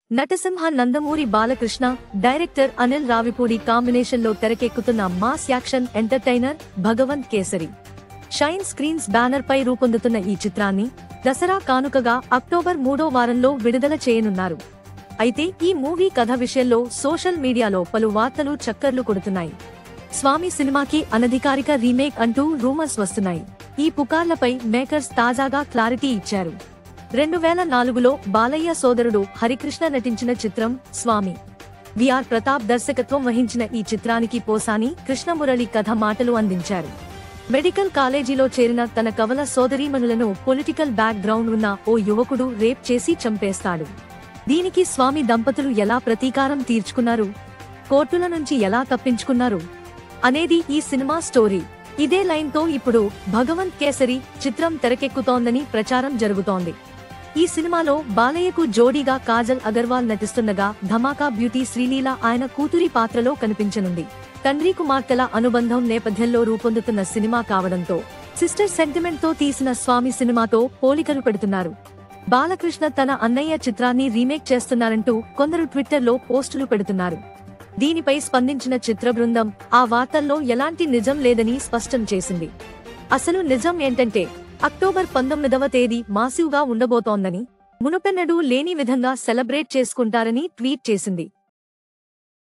నటసింహ Nandamuri Balakrishna director Anil Ravipudi combination లో తెరకెక్కుతున్న mass action entertainer Bhagavanth Kesari Shine Screens banner పై రూపొందుతున్న ఈ చిత్రాన్ని దసరా కానుకగా అక్టోబర్ మూడో వారంలో విడుదల చేయనున్నారు అయితే ఈ మూవీ కథ విషయంలో సోషల్ మీడియాలో పలు వార్తలు చక్కర్లు కొడుతున్నాయి స్వామి సినిమాకి అనధికారిక రీమేక్ అంటూ రూమర్స్ వస్తున్నాయి ఈ పుకార్లపై మేకర్స్ తాజాగా క్లారిటీ ఇచ్చారు రెండు వేల నాలుగులో బాలయ్య సోదరుడు హరికృష్ణ నటించిన చిత్రం స్వామి విఆర్ ప్రతాప్ దర్శకత్వం వహించిన ఈ చిత్రానికి పోసాని కృష్ణమురళి కథ మాటలు అందించారు మెడికల్ కాలేజీలో చేరిన తన కవల సోదరీమణులను పొలిటికల్ బ్యాక్ గ్రౌండ్ ఉన్న ఓ యువకుడు రేప్ చేసి చంపేస్తాడు దీనికి స్వామి దంపతులు ఎలా ప్రతీకారం తీర్చుకున్నారు కోర్టుల నుంచి ఎలా తప్పించుకున్నారు అనేది ఈ సినిమా స్టోరీ ఇదే లైన్ తో ఇప్పుడు భగవంత్ కేసరి చిత్రం తెరకెక్కుతోందని ప్రచారం జరుగుతోంది ఈ సినిమాలో బాలయ్యకు జోడీగా కాజల్ అగర్వాల్ నటిస్తుండగా ధమాకా బ్యూటీ శ్రీలీల ఆయన కూతురి పాత్రలో కనిపించనుంది తండ్రి కుమార్తెల అనుబంధం నేపథ్యంలో రూపొందుతున్న సినిమా కావడంతో సిస్టర్ సెంటిమెంట్ తో తీసిన స్వామి సినిమాతో పోలికలు పెడుతున్నారు బాలకృష్ణ తన అన్నయ్య చిత్రాన్ని రీమేక్ చేస్తున్నారంటూ కొందరు ట్విట్టర్లో పోస్టులు పెడుతున్నారు దీనిపై స్పందించిన చిత్ర బృందం ఆ వార్తల్లో ఎలాంటి నిజం లేదని స్పష్టం చేసింది అసలు నిజం ఏంటంటే అక్టోబర్ పంతొమ్మిదవ తేదీ మాసివ్గా ఉండబోతోందని మునుపెన్నడూ లేని విధంగా సెలబ్రేట్ చేసుకుంటారని ట్వీట్ చేసింది